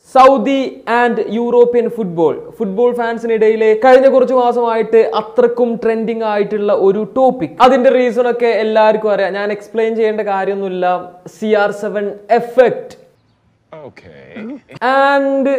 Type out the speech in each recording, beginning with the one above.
Saudi and European football football ഫാൻസിനിടയിൽ കഴിഞ്ഞ കുറച്ച് മാസമായിട്ട് അത്രക്കും ട്രെൻഡിങ് ആയിട്ടുള്ള ഒരു ടോപ്പിക് അതിന്റെ റീസൺ ഒക്കെ എല്ലാവർക്കും അറിയാം ഞാൻ എക്സ്പ്ലെയിൻ ചെയ്യേണ്ട കാര്യമൊന്നുമില്ല C R seven effect Okay. And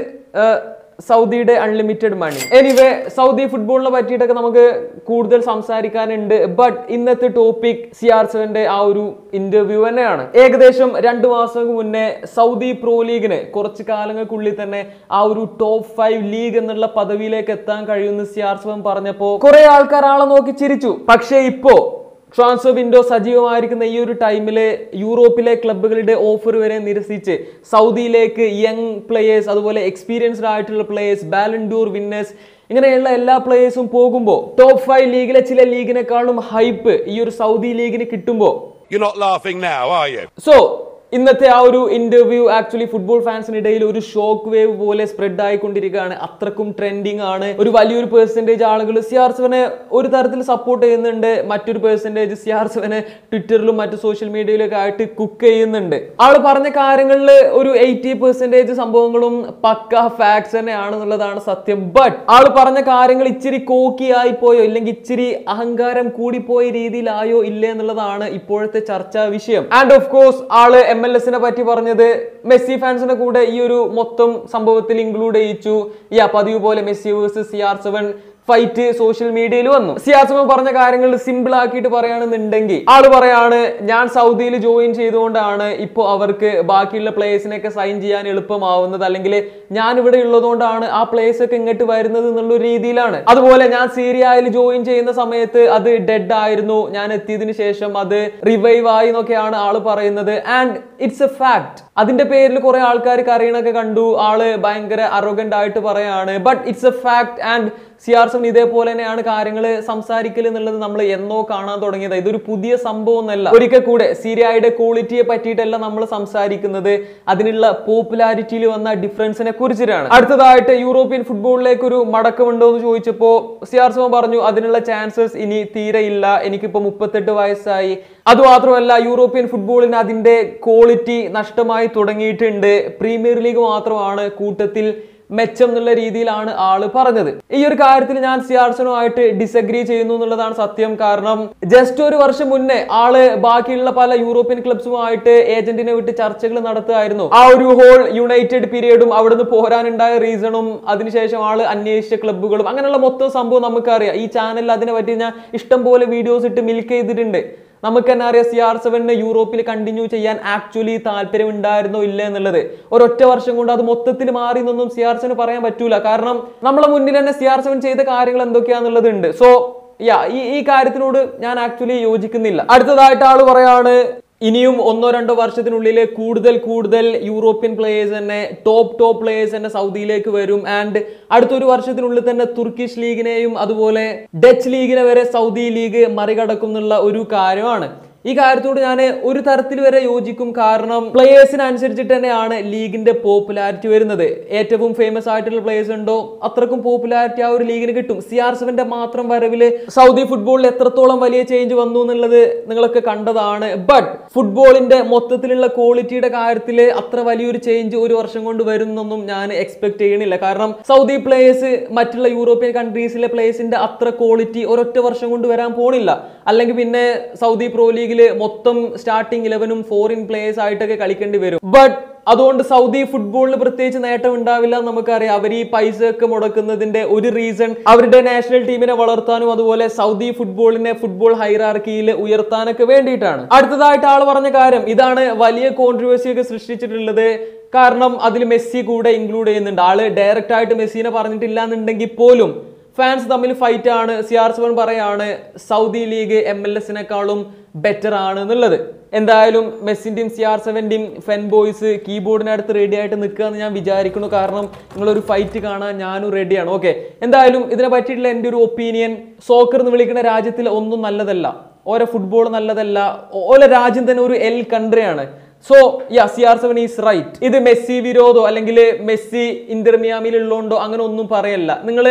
സൗദിയുടെ അൺലിമിറ്റഡ് മണി എനിവേ സൗദി ഫുട്ബോളിനെ പറ്റിയിട്ടൊക്കെ നമുക്ക് കൂടുതൽ സംസാരിക്കാനുണ്ട് ബട്ട് ഇന്നത്തെ ടോപ്പിക് സി ആർ സെവന്റെ ആ ഒരു ഇന്റർവ്യൂ തന്നെയാണ് ഏകദേശം രണ്ട് മാസം മുന്നേ സൗദി പ്രോ ലീഗിന് കുറച്ച് കാലങ്ങൾക്കുള്ളിൽ തന്നെ ആ ഒരു ടോപ്പ് ഫൈവ് ലീഗ് എന്നുള്ള പദവിയിലേക്ക് എത്താൻ കഴിയുന്ന സി ആർ സെവൻ പറഞ്ഞപ്പോ കുറെ ആൾക്കാർ ആളെ നോക്കി ചിരിച്ചു പക്ഷേ ഇപ്പോ ട്രാൻസ്ഫർ വിൻഡോ സജീവമായിരിക്കുന്ന ഈ ഒരു ടൈമില് യൂറോപ്പിലെ ക്ലബ്ബുകളുടെ ഓഫർ വരെ നിരസിച്ച് സൗദിയിലേക്ക് യങ് പ്ലേയേഴ്സ് അതുപോലെ എക്സ്പീരിയൻസ്ഡ് ആയിട്ടുള്ള പ്ലേയേഴ്സ് ബാലൻഡൂർ വിന്നേഴ്സ് ഇങ്ങനെയുള്ള എല്ലാ പ്ലേയേഴ്സും പോകുമ്പോൾ ടോപ്പ് ഫൈവ് ലീഗിലെ ചില ലീഗിനെക്കാളും ഹൈപ്പ് ഈ ഒരു സൗദി ലീഗിന് കിട്ടുമ്പോൾ You're not laughing now, are you? So ഇന്നത്തെ ആ ഒരു ഇന്റർവ്യൂ ആക്ച്വലി ഫുട്ബോൾ ഫാൻസിനിടയിൽ ഒരു ഷോക്ക് വേവ് പോലെ സ്പ്രെഡ് ആയിക്കൊണ്ടിരിക്കുകയാണ് അത്രക്കും ട്രെൻഡിങ് ആണ് ഒരു വലിയൊരു പെർസെന്റേജ് ആളുകൾ സി ആർ സെവനെ ഒരു തരത്തിൽ സപ്പോർട്ട് ചെയ്യുന്നുണ്ട് മറ്റൊരു പെർസെന്റേജ് സി ആർ സെവനെ ട്വിറ്ററിലും മറ്റു സോഷ്യൽ മീഡിയയിലൊക്കെ ആയിട്ട് കുക്ക് ചെയ്യുന്നുണ്ട് ആള് പറഞ്ഞ കാര്യങ്ങളിൽ ഒരു എയ്റ്റി പെർസെന്റേജ് സംഭവങ്ങളും പക്ക ഫാക്ട്സ് തന്നെയാണെന്നുള്ളതാണ് സത്യം ബട്ട് ആള് പറഞ്ഞ കാര്യങ്ങൾ ഇച്ചിരി കോക്കിയായി പോയോ ഇല്ലെങ്കിൽ ഇച്ചിരി അഹങ്കാരം കൂടിപ്പോയ രീതിയിലായോ ഇല്ലേ എന്നുള്ളതാണ് ഇപ്പോഴത്തെ ചർച്ചാ വിഷയം ആൻഡ് ഓഫ് കോഴ്സ് ആള് എം എൽ എസിനെ പറ്റി പറഞ്ഞത് മെസ്സി ഫാൻസിനെ കൂടെ ഈ ഒരു മൊത്തം സംഭവത്തിൽ ഇൻക്ലൂഡ് ചെയ്യിച്ചു യാ പതിവ് പോലെ Messi versus C R seven fight social മീഡിയയിൽ വന്നു സിയാസമ പറഞ്ഞ കാര്യങ്ങൾ സിമ്പിൾ ആക്കിയിട്ട് പറയുകയാണെന്നുണ്ടെങ്കിൽ ആള് പറയാണ് ഞാൻ സൗദിയിൽ ജോയിൻ ചെയ്തുകൊണ്ടാണ് ഇപ്പോൾ അവർക്ക് ബാക്കിയുള്ള പ്ലേയേഴ്സിനെയൊക്കെ സൈൻ ചെയ്യാൻ എളുപ്പമാവുന്നത് അല്ലെങ്കിൽ ഞാൻ ഇവിടെ ഉള്ളതുകൊണ്ടാണ് ആ പ്ലേയേഴ്സ് ഒക്കെ ഇങ്ങോട്ട് വരുന്നത് എന്നുള്ള ഒരു രീതിയിലാണ് അതുപോലെ ഞാൻ സീരിയയിൽ ജോയിൻ ചെയ്യുന്ന സമയത്ത് അത് ഡെഡ് ആയിരുന്നു ഞാൻ എത്തിയതിനു ശേഷം അത് റിവൈവ് ആയി എന്നൊക്കെയാണ് ആള് പറയുന്നത് ആൻഡ് ഇറ്റ്സ് എ ഫാക്ട് അതിന്റെ പേരിൽ കുറെ ആൾക്കാർ കരയണൊക്കെ കണ്ടു ആള് ഭയങ്കര അറോഗന്റ് ആയിട്ട് പറയാണ് but it's a fact and C R seven ഇതേപോലെ തന്നെയാണ് കാര്യങ്ങൾ സംസാരിക്കൽ എന്നുള്ളത് നമ്മൾ എന്നോ കാണാൻ തുടങ്ങിയത് ഇതൊരു പുതിയ സംഭവം ഒന്നല്ല ഒരിക്കൽ കൂടെ സീരിയയുടെ ക്വാളിറ്റിയെ പറ്റിയിട്ടല്ല നമ്മൾ സംസാരിക്കുന്നത് അതിനുള്ള പോപ്പുലാരിറ്റിയിൽ വന്ന ഡിഫറൻസിനെ കുറിച്ചിട്ടാണ് അടുത്തതായിട്ട് യൂറോപ്യൻ ഫുട്ബോളിലേക്ക് ഒരു മടക്കമുണ്ടോ എന്ന് ചോദിച്ചപ്പോൾ സി ആർ സെവൻ പറഞ്ഞു അതിനുള്ള ചാൻസസ് ഇനി തീരെ ഇല്ല എനിക്കിപ്പോ മുപ്പത്തെട്ട് വയസ്സായി അതുമാത്രമല്ല യൂറോപ്യൻ ഫുട്ബോളിന് അതിന്റെ ക്വാളിറ്റി നഷ്ടമായി തുടങ്ങിയിട്ടുണ്ട് പ്രീമിയർ ലീഗ് മാത്രമാണ് കൂട്ടത്തിൽ മെച്ചം എന്നുള്ള രീതിയിലാണ് ആള് പറഞ്ഞത് ഈ ഒരു കാര്യത്തിൽ ഞാൻ സിയാർസനുമായിട്ട് ഡിസഗ്രി ചെയ്യുന്നു എന്നുള്ളതാണ് സത്യം കാരണം ജസ്റ്റ് ഒരു വർഷം മുന്നേ ആള് ബാക്കിയുള്ള പല യൂറോപ്യൻ ക്ലബ്സുമായിട്ട് ഏജന്റിനെ വിട്ട് ചർച്ചകൾ നടത്തുകയായിരുന്നു ആ ഒരു ഹോൾ യുണൈറ്റഡ് പീരീഡും അവിടുന്ന് പോരാനുണ്ടായ റീസണും അതിനുശേഷം ആള് അന്വേഷിച്ച ക്ലബ്ബുകളും അങ്ങനെയുള്ള മൊത്തം സംഭവം നമുക്കറിയാം ഈ ചാനലിൽ അതിനെ പറ്റി ഞാൻ ഇഷ്ടം പോലെ വീഡിയോസ് ഇട്ട് മിൽക്ക് ചെയ്തിട്ടുണ്ട് നമുക്ക് തന്നെ അറിയാം സി ആർ സെവനിന് യൂറോപ്പിൽ കണ്ടിന്യൂ ചെയ്യാൻ ആക്ച്വലി താല്പര്യം ഉണ്ടായിരുന്നോ ഇല്ല എന്നുള്ളത് ഒരൊറ്റ വർഷം കൊണ്ട് അത് മൊത്തത്തിൽ മാറി എന്നൊന്നും സി ആർ സെവന് പറയാൻ പറ്റൂല കാരണം നമ്മളെ മുന്നിൽ തന്നെ സി ആർ സെവൻ ചെയ്ത കാര്യങ്ങൾ എന്തൊക്കെയാന്നുള്ളത് ഉണ്ട് സോ യാ ഈ ഈ കാര്യത്തിനോട് ഞാൻ ആക്ച്വലി യോജിക്കുന്നില്ല അടുത്തതായിട്ട് ആള് പറയാണ് ഇനിയും ഒന്നോ രണ്ടോ വർഷത്തിനുള്ളിൽ കൂടുതൽ കൂടുതൽ യൂറോപ്യൻ പ്ലേയേഴ്സ് തന്നെ ടോപ്പ് ടോപ്പ് പ്ലേയേഴ്സ് തന്നെ സൗദിയിലേക്ക് വരും ആൻഡ് അടുത്തൊരു വർഷത്തിനുള്ളിൽ തന്നെ തുർക്കിഷ് ലീഗിനെയും അതുപോലെ ഡച്ച് ലീഗിനെ വരെ സൗദി ലീഗ് മറികടക്കും എന്നുള്ള ഒരു കാര്യമാണ് ഈ കാര്യത്തോട് ഞാൻ ഒരു തരത്തിൽ വരെ യോജിക്കും കാരണം പ്ലേയേഴ്സിനനുസരിച്ചിട്ട് തന്നെയാണ് ലീഗിന്റെ പോപ്പുലാരിറ്റി വരുന്നത് ഏറ്റവും ഫേമസ് ആയിട്ടുള്ള പ്ലേയേഴ്സ് ഉണ്ടോ അത്രക്കും പോപ്പുലാരിറ്റി ആ ഒരു ലീഗിന് കിട്ടും സി ആർ സെവന്റെ മാത്രം വരവില് സൗദി ഫുട്ബോളിൽ എത്രത്തോളം വലിയ ചേഞ്ച് വന്നു എന്നുള്ളത് നിങ്ങളൊക്കെ കണ്ടതാണ് ബട്ട് ഫുട്ബോളിന്റെ മൊത്തത്തിലുള്ള ക്വാളിറ്റിയുടെ കാര്യത്തിൽ അത്ര വലിയൊരു ചേഞ്ച് ഒരു വർഷം കൊണ്ട് വരുന്നൊന്നും ഞാൻ എക്സ്പെക്ട് ചെയ്യണില്ല കാരണം സൗദി പ്ലേയേഴ്സ് മറ്റുള്ള യൂറോപ്യൻ കൺട്രീസിലെ പ്ലേയേഴ്സിന്റെ അത്ര ക്വാളിറ്റി ഒരൊറ്റ വർഷം കൊണ്ട് വരാൻ പോണില്ല അല്ലെങ്കിൽ പിന്നെ സൗദി പ്രോ ലീഗിൽ മൊത്തം സ്റ്റാർട്ടിംഗ് ഇലവനും ഫോറിൻ പ്ലേയേഴ്സ് ആയിട്ടൊക്കെ കളിക്കേണ്ടി വരും ബട്ട് അതുകൊണ്ട് സൗദി ഫുട്ബോളിന് പ്രത്യേകിച്ച് നേട്ടം ഉണ്ടാവില്ല എന്ന് നമുക്കറിയാം അവർ ഈ പൈസ ഒക്കെ മുടക്കുന്നതിന്റെ ഒരു റീസൺ അവരുടെ നാഷണൽ ടീമിനെ വളർത്താനും അതുപോലെ സൗദി ഫുട്ബോളിനെ ഫുട്ബോൾ ഹൈറാർക്കിയിൽ ഉയർത്താനൊക്കെ വേണ്ടിയിട്ടാണ് അടുത്തതായിട്ട് ആൾ പറഞ്ഞ കാര്യം ഇതാണ് വലിയ കോൺട്രവേഴ്സി ഒക്കെ സൃഷ്ടിച്ചിട്ടുള്ളത് കാരണം അതിൽ മെസ്സി കൂടെ ഇൻക്ലൂഡ് ചെയ്യുന്നുണ്ട് ആള് ഡയറക്റ്റ് ആയിട്ട് മെസ്സിനെ പറഞ്ഞിട്ടില്ല എന്നുണ്ടെങ്കിൽ പോലും ഫാൻസ് തമ്മിൽ ഫൈറ്റ് ആണ് സി ആർ സെവൻ പറയാണ് സൗദി ലീഗ് എം എൽ എസിനെക്കാളും ബെറ്റർ ആണ് എന്നുള്ളത് എന്തായാലും മെസ്സിന്റെയും സി ആർ സെവന്റെയും ഫെൻ ബോയ്സ് കീബോർഡിനടുത്ത് റെഡി ആയിട്ട് നിൽക്കുക എന്ന് ഞാൻ വിചാരിക്കുന്നു കാരണം നിങ്ങളൊരു ഫൈറ്റ് കാണാൻ ഞാനും റെഡിയാണ് ഓക്കെ എന്തായാലും ഇതിനെ പറ്റിയിട്ടുള്ള എൻ്റെ ഒരു ഒപ്പീനിയൻ സോക്കർ എന്ന് വിളിക്കുന്ന രാജ്യത്തിൽ ഒന്നും നല്ലതല്ല ഓരോ ഫുട്ബോൾ നല്ലതല്ല ഓരോ രാജ്യം തന്നെ ഒരു എൽ കൺട്രിയാണ് so yeah C R seven is right ഇത് മെസ്സി വിരോധോ അല്ലെങ്കിൽ മെസ്സി ഇന്റർ മിയാമിയിൽ ഉള്ളതുകൊണ്ടോ അങ്ങനെ ഒന്നും പറയല്ല നിങ്ങൾ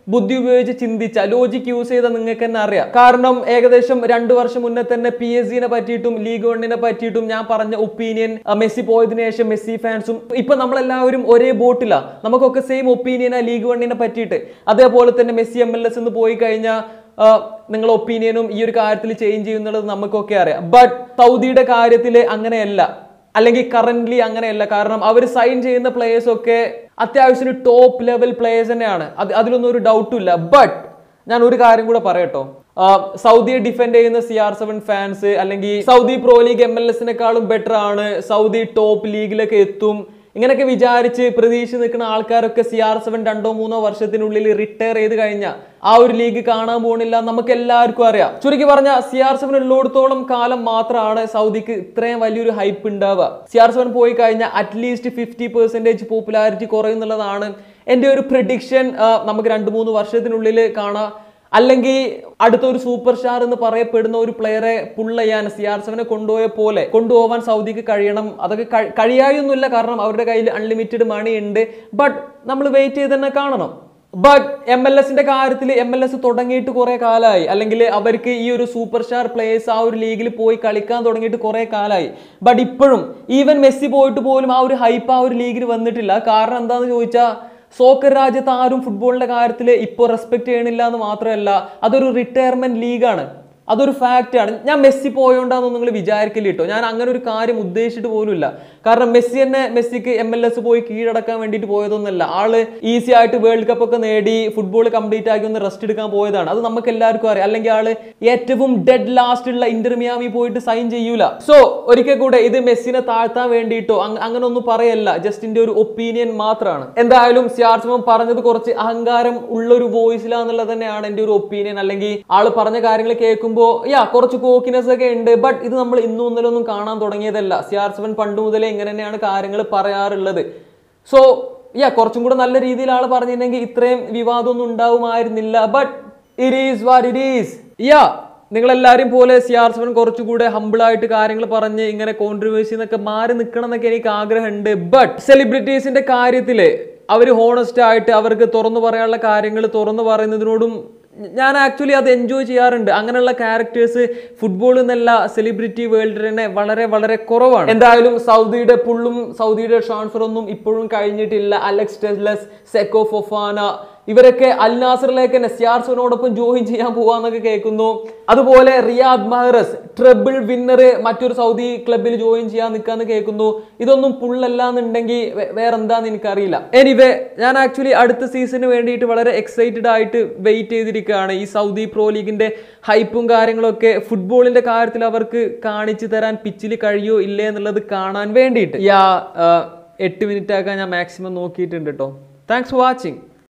ബുദ്ധി ഉപയോഗിച്ച് ചിന്തിച്ച ലോജിക് യൂസ് ചെയ്ത നിങ്ങൾക്ക് തന്നെ അറിയാം കാരണം ഏകദേശം രണ്ടു വർഷം മുന്നേ തന്നെ പി എസ് സിനെ പറ്റിയിട്ടും ലീഗ് വണ്ണിനെ പറ്റിയിട്ടും ഞാൻ പറഞ്ഞ ഒപ്പീനിയൻ മെസ്സി പോയതിനു ശേഷം മെസ്സി ഫാൻസും ഇപ്പൊ നമ്മളെല്ലാവരും ഒരേ ബോട്ടിലാ നമുക്കൊക്കെ സെയിം ഒപ്പീനിയനാ ലീഗ് വണ്ണിനെ പറ്റിയിട്ട് അതേപോലെ തന്നെ മെസ്സി എം എൽ എസ് എന്ന് പോയി കഴിഞ്ഞാൽ നിങ്ങളുടെ ഒപ്പീനിയനും ഈ ഒരു കാര്യത്തിൽ ചേഞ്ച് ചെയ്യുന്നുള്ളത് നമുക്കൊക്കെ അറിയാം ബട്ട് സൗദിയുടെ കാര്യത്തിൽ അങ്ങനെയല്ല അല്ലെങ്കിൽ കറന്റ്ലി അങ്ങനെയല്ല കാരണം അവർ സൈൻ ചെയ്യുന്ന പ്ലേയേഴ്സ് ഒക്കെ അത്യാവശ്യത്തിന് ടോപ്പ് ലെവൽ പ്ലേയേഴ്സ് തന്നെയാണ് അത് അതിലൊന്നും ഒരു ഡൗട്ടും ഇല്ല ബട്ട് ഞാൻ ഒരു കാര്യം കൂടെ പറയട്ടോ ആ, സൗദിയെ ഡിഫെൻഡ് ചെയ്യുന്ന സി ആർ സെവൻ ഫാൻസ് അല്ലെങ്കിൽ Saudi pro league M L എസിനെക്കാളും ബെറ്റർ ആണ് സൗദി ടോപ്പ് ലീഗിലൊക്കെ എത്തും ഇങ്ങനെയൊക്കെ വിചാരിച്ച് പ്രതീക്ഷ നിൽക്കുന്ന ആൾക്കാരൊക്കെ സി ആർ സെവൻ രണ്ടോ മൂന്നോ വർഷത്തിനുള്ളിൽ റിട്ടയർ ചെയ്ത് കഴിഞ്ഞാൽ ആ ഒരു ലീഗ് കാണാൻ പോകണില്ല നമുക്ക് എല്ലാവർക്കും അറിയാം ചുരുക്കി പറഞ്ഞ സി ആർ സെവൻ ഉള്ളിടത്തോളം കാലം മാത്രമാണ് സൗദിക്ക് ഇത്രയും വലിയൊരു ഹൈപ്പ് ഉണ്ടാവുക സി ആർ സെവൻ പോയി കഴിഞ്ഞാൽ അറ്റ്ലീസ്റ്റ് ഫിഫ്റ്റി പെർസെൻറ്റേജ് പോപ്പുലാരിറ്റി കുറയുന്നുള്ളതാണ് എൻ്റെ ഒരു പ്രഡിക്ഷൻ നമുക്ക് രണ്ട് മൂന്ന് വർഷത്തിനുള്ളിൽ കാണാം അല്ലെങ്കിൽ അടുത്തൊരു സൂപ്പർ സ്റ്റാർ എന്ന് പറയപ്പെടുന്ന ഒരു പ്ലെയറെ പുൾ ചെയ്യാൻ സി ആർ സെവനെ കൊണ്ടുപോയ പോലെ കൊണ്ടുപോകാൻ സൗദിക്ക് കഴിയണം അതൊക്കെ കഴി- കഴിയായൊന്നുമില്ല കാരണം അവരുടെ കയ്യിൽ അൺലിമിറ്റഡ് മണി ഉണ്ട് ബട്ട് നമ്മൾ വെയിറ്റ് ചെയ്ത് തന്നെ കാണണം ബട്ട് എം എൽ എസിന്റെ കാര്യത്തിൽ എം എൽ എസ് തുടങ്ങിയിട്ട് കുറെ കാലമായി അല്ലെങ്കിൽ അവർക്ക് ഈ ഒരു സൂപ്പർ സ്റ്റാർ പ്ലേയേഴ്സ് ആ ഒരു ലീഗിൽ പോയി കളിക്കാൻ തുടങ്ങിയിട്ട് കുറെ കാലമായി ബട്ട് ഇപ്പോഴും ഈവൻ മെസ്സി പോയിട്ട് പോലും ആ ഒരു ഹൈപ്പ് ആ ഒരു ലീഗിൽ വന്നിട്ടില്ല കാരണം എന്താണെന്ന് ചോദിച്ചാൽ സോക്കർ രാജ്യത്ത് ആരും ഫുട്ബോളിന്റെ കാര്യത്തിൽ ഇപ്പോൾ റെസ്പെക്ട് ചെയ്യണില്ല എന്ന് മാത്രമല്ല അതൊരു റിട്ടയർമെന്റ് ലീഗാണ് അതൊരു ഫാക്റ്റ് ആണ് ഞാൻ മെസ്സി പോയോണ്ടാന്ന് നിങ്ങൾ വിചാരിക്കില്ല കേട്ടോ ഞാൻ അങ്ങനെ ഒരു കാര്യം ഉദ്ദേശിച്ചിട്ട് പോലുമില്ല കാരണം മെസ്സി തന്നെ മെസ്സിക്ക് എം എൽ എസ് പോയി കീഴടക്കാൻ വേണ്ടിയിട്ട് പോയതൊന്നുമല്ല ആള് ഈസി ആയിട്ട് വേൾഡ് കപ്പ് ഒക്കെ നേടി ഫുട്ബോൾ കംപ്ലീറ്റ് ആക്കി ഒന്ന് റെസ്റ്റ് എടുക്കാൻ പോയതാണ് അത് നമുക്ക് എല്ലാവർക്കും അറിയാം അല്ലെങ്കിൽ ആള് ഏറ്റവും ഡെഡ് ലാസ്റ്റ് ഉള്ള ഇന്റർമിയാമി പോയിട്ട് സൈൻ ചെയ്യൂല സോ ഒരിക്കൽ കൂടെ ഇത് മെസ്സിനെ താഴ്ത്താൻ വേണ്ടിയിട്ടോ അങ്- അങ്ങനെ ഒന്നും പറയല്ല ജസ്റ്റിന്റെ ഒരു ഒപ്പീനിയൻ മാത്രമാണ് എന്തായാലും സിയാർസ്മം പറഞ്ഞത് കുറച്ച് അഹങ്കാരം ഉള്ള ഒരു വോയിസിലാന്നുള്ളത് തന്നെയാണ് എൻ്റെ ഒരു ഒപ്പീനിയൻ അല്ലെങ്കിൽ ആള് പറഞ്ഞ കാര്യങ്ങൾ കേൾക്കുമ്പോൾ യാ കുറച്ച് കോക്കിനെസ് ഒക്കെ ഉണ്ട് ബട്ട് ഇത് നമ്മൾ ഇന്നും ഇന്നലെ ഒന്നും കാണാൻ തുടങ്ങിയതല്ല സിയാർസ്മൻ പണ്ട് മുതലേ ഇങ്ങനെ തന്നെയാണ് കാര്യങ്ങൾ പറയാറുള്ളത് സോ യാ കുറച്ചും കൂടെ നല്ല രീതിയിൽ ആൾ പറഞ്ഞിരുന്നെങ്കിൽ ഇത്രയും വിവാദമൊന്നും ഉണ്ടാവുമായിരുന്നില്ല but it is what it is yeah നിങ്ങളെല്ലാവരും പോലെ സി ആർ സെവൻ കുറച്ചുകൂടെ humble ആയിട്ട് കാര്യങ്ങൾ പറഞ്ഞ് ഇങ്ങനെ കോൺട്രവേഴ്സി എന്നൊക്കെ മാറി നിൽക്കണം എന്നൊക്കെ എനിക്ക് ആഗ്രഹമുണ്ട് ബട്ട് സെലിബ്രിറ്റീസിന്റെ കാര്യത്തില് അവർ ഹോണസ്റ്റ് ആയിട്ട് അവർക്ക് തുറന്നു പറയാനുള്ള കാര്യങ്ങൾ തുറന്നു പറയുന്നതിനോടും ഞാൻ ആക്ച്വലി അത് എൻജോയ് ചെയ്യാറുണ്ട് അങ്ങനെയുള്ള ക്യാരക്ടേഴ്സ് ഫുട്ബോൾ എന്നല്ല സെലിബ്രിറ്റി വേൾഡിൽ തന്നെ വളരെ വളരെ കുറവാണ് എന്തായാലും സൗദിയുടെ പുള്ളും സൗദിയുടെ ട്രാൻസ്ഫർ ഒന്നും ഇപ്പോഴും കഴിഞ്ഞിട്ടില്ല അലക്സ് ടെസ്ലസ് സെക്കോ ഫൊഫാന ഇവരൊക്കെ അൽ നാസറിലേക്ക് തന്നെ സിയാർസോനോടൊപ്പം ജോയിൻ ചെയ്യാൻ പോവാന്നൊക്കെ കേൾക്കുന്നു അതുപോലെ റിയാദ് മഹറസ് ട്രിബിൾ വിന്നർ മറ്റൊരു സൗദി ക്ലബിൽ ജോയിൻ ചെയ്യാൻ നിൽക്കാന്ന് കേൾക്കുന്നു ഇതൊന്നും പുള്ളല്ല എന്നുണ്ടെങ്കിൽ വേറെ എന്താന്ന് എനിക്കറിയില്ല എനിവേ ഞാൻ ആക്ച്വലി അടുത്ത സീസണിന് വേണ്ടിയിട്ട് വളരെ എക്സൈറ്റഡ് ആയിട്ട് വെയിറ്റ് ചെയ്തിരിക്കുകയാണ് ഈ സൗദി പ്രോ ലീഗിന്റെ ഹൈപ്പും കാര്യങ്ങളൊക്കെ ഫുട്ബോളിന്റെ കാര്യത്തിൽ അവർക്ക് കാണിച്ചു തരാൻ പിച്ചിൽ കഴിയോ ഇല്ലേ എന്നുള്ളത് കാണാൻ വേണ്ടിയിട്ട് യാ എട്ട് മിനിറ്റ് ആക്കാൻ ഞാൻ മാക്സിമം നോക്കിയിട്ടുണ്ട് കേട്ടോ താങ്ക്സ് ഫോർ വാച്ചിങ്